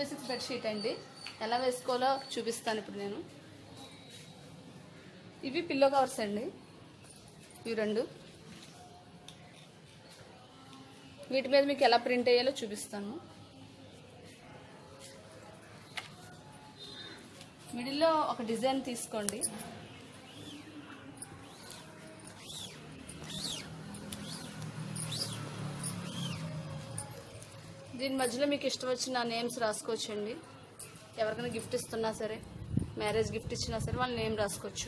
by six bedsheet అండి ఎలా వేసుకోవాలో చూపిస్తాను ఇప్పుడు నేను ఇవి పిల్లో కవర్స్ అండి ఇవి రెండు వీటి మీద మీకు ఎలా ప్రింట్ అయ్యాలో చూపిస్తాను మిడిల్లో ఒక డిజైన్ తీసుకోండి దీని మధ్యలో మీకు ఇష్టం వచ్చిన నేమ్స్ రాసుకోవచ్చండి ఎవరికైనా గిఫ్ట్ ఇస్తున్నా సరే మ్యారేజ్ గిఫ్ట్ ఇచ్చినా సరే వాళ్ళ నేమ్ రాసుకోవచ్చు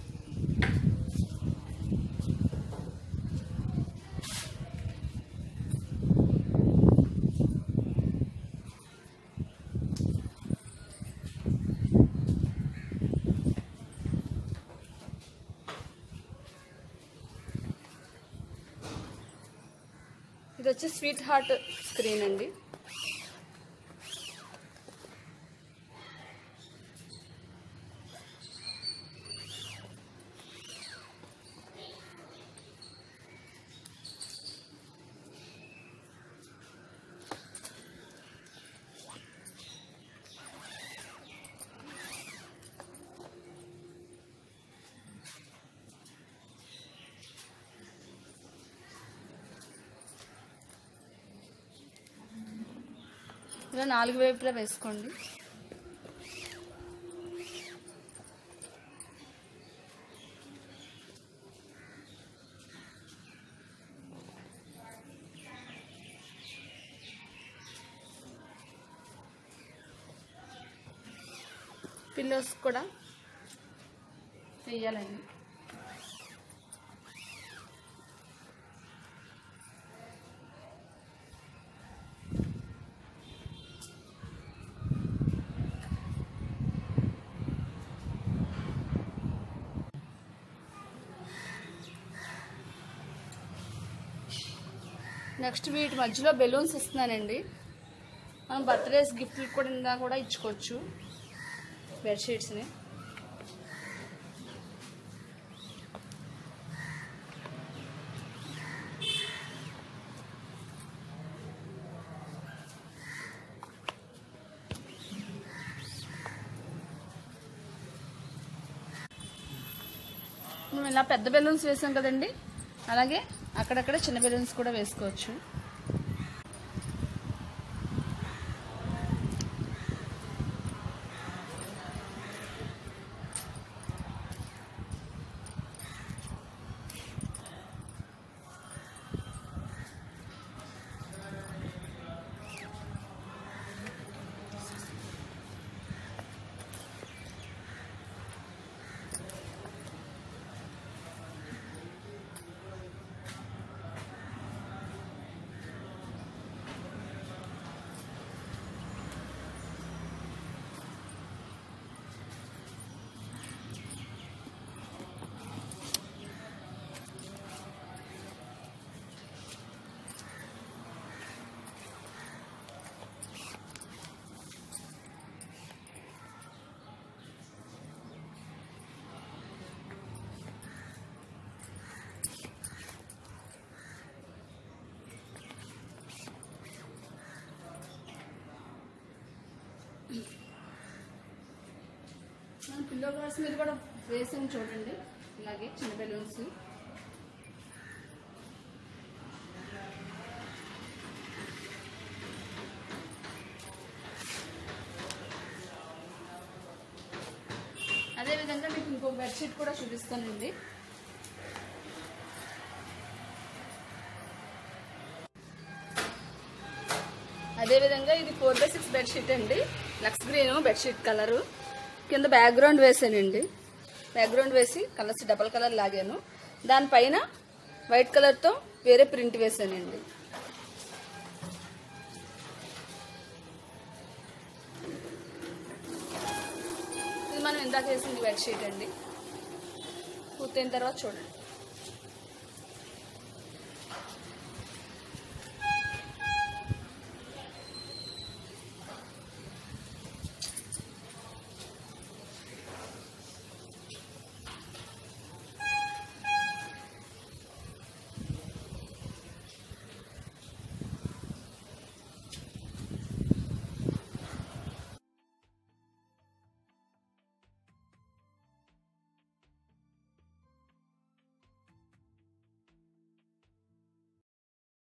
ఇది వచ్చి స్వీట్ హార్ట్ స్క్రీన్ అండి ఇలా నాలుగు వైపులా వేసుకోండి పిల్లోస్ కూడా వేయాలండి నెక్స్ట్ వీటి మధ్యలో బెలూన్స్ ఇస్తున్నానండి మనం బర్త్డేస్ గిఫ్ట్లు కూడా ఇందా కూడా ఇచ్చుకోవచ్చు బెడ్షీట్స్ని మనం ఇలా పెద్ద బెలూన్స్ వేసాం కదండి అలాగే అక్కడక్కడ చిన్న బెలూన్స్ కూడా వేసుకోవచ్చు మనం పిల్లో కవర్స్ మీద కూడా వేసాం చూడండి ఇలాగే చిన్న బెలూన్స్ అదేవిధంగా మీకు ఇంకో బెడ్షీట్ కూడా చూపిస్తానండి అదేవిధంగా ఇది ఫోర్ బై సిక్స్ బెడ్షీట్ అండి లక్స్ గ్రీన్ బెడ్షీట్ కలరు కింద బ్యాక్గ్రౌండ్ వేసానండి బ్యాక్గ్రౌండ్ వేసి కలర్స్ డబల్ కలర్ లాగాను దానిపైన వైట్ కలర్తో వేరే ప్రింట్ వేసానండి ఇది మనం ఇందాక వేసింది బెడ్షీట్ అండి పూర్తయిన తర్వాత చూడండి